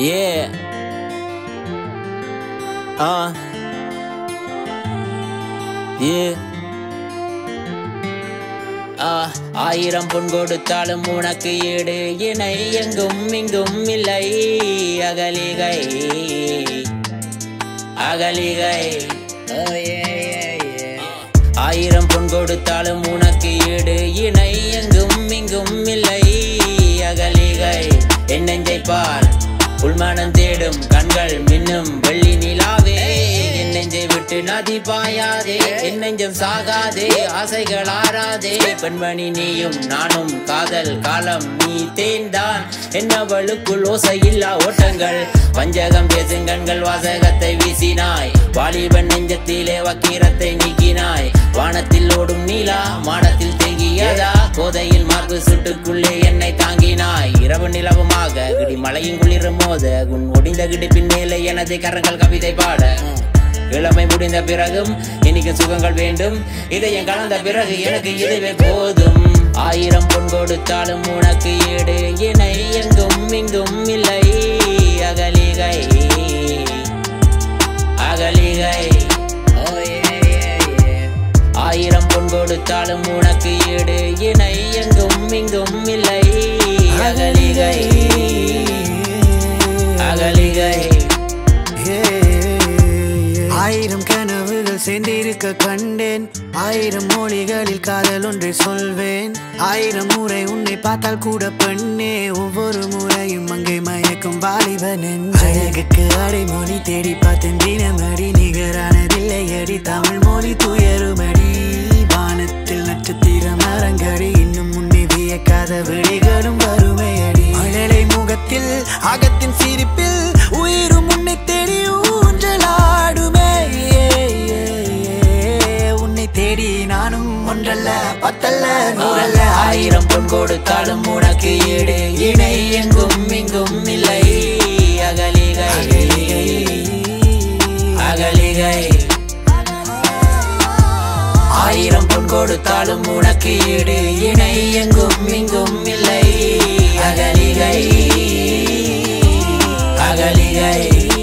Yeah. Uh. Yeah. ஆ, ஆயிரம் பொன் கொடுத்தாலும் உனக்கு ஈடு இணை எங்கும் இங்கும் இல்லை அகலிகை அகலிகை Oh, yeah, yeah, yeah. ஆயிரம் பொன் கொடுத்தாலும் உனக்கு ஈடு இணை எங்கும் இங்கும் இல்லை அகலிகை என் நெஞ்சை பார் உள்மனம் தேடும் கண்கள் மின்னும் வெள்ளி நிலாவே என் நெஞ்சை விட்டு நதி பாயாதே என் நெஞ்சம் சாகாதே ஆசைகள் ஆறாதே பெண்மணி நீயும் நானும் காதல் காலம் நீ தேர்ந்தான் என்னவளுக்குள் ஓசை இல்லா ஓட்டங்கள் வஞ்சகம் பேசும் கண்கள் வாசகத்தை வீசினாய் வாலிபன் நெஞ்சத்திலே வக்கீரத்தை நீக்கினாய் வானத்தில் ஓடும் நீலா மாடத்தில் தேங்கியதா கோதையில் மார்பு சுட்டுக்குள்ளே என்னை தாங்கினாய் இரவு நிலவுமாக கிடி மலையும் குளிரும் மோத உன் ஒடிந்த கிடிப்பின் மேலே எனது கரங்கள் கவிதை பாட இளமை முடிந்த பிறகும் எனக்கு சுகங்கள் வேண்டும் இதயம் கலந்த பிறகு எனக்கு இதுவே போதும் ஆயிரம் பொன் கொடுத்தாலும் உனக்கு ஈடு இணை எங்கும் இங்கும் இல்லை அகலிகை அகலிகை Oh, yeah, yeah, yeah. ஆயிரம் பொன் கொடுத்தாலும் உனக்கு ஈடு இணை எங்கும் இங்கும் இல்லை அகலிகை அகலிகை ஆயிரம் கனவுகள் சேர்ந்திருக்க கண்டேன் ஆயிரம் மொழிகளில் காதல் ஒன்றை சொல்வேன் ஆயிரம் முறை உன்னை பார்த்தால் கூட பெண்ணே ஒவ்வொரு முறையும் அங்கே மயக்கும் வாலிபன் அழகுக்கு அடைமொழி தேடி பார்த்தேன் தினமடி நிகரானதில்லை அடி தமிழ் மொழி துயருமடி வானத்தில் நட்சத்திர மரங்கடி இன்னும் முன்னே வியக்காத விழிகளும் வறுமை அடி மழலை முகத்தில் அகத்தின் சிரிப்பில் உயிரும் உன்னை தேடி ஊஞ்சலாடுமே ஏ, ஏ, ஏ. உன்னை தேடி நானும் ஒன்றல்ல பத்தல்ல நூறல்ல ஆயிரம் பொன் கொடுத்தாலும் உனக்கு ஈடு இணை எங்கும் இங்கும் இல்லை அகலிகை அகலிகை ஆயிரம் பொன் கொடுத்தாலும் உனக்கு ஈடு இணை எங்கும் இங்கும் இல்லை அகலிகை அகலிகை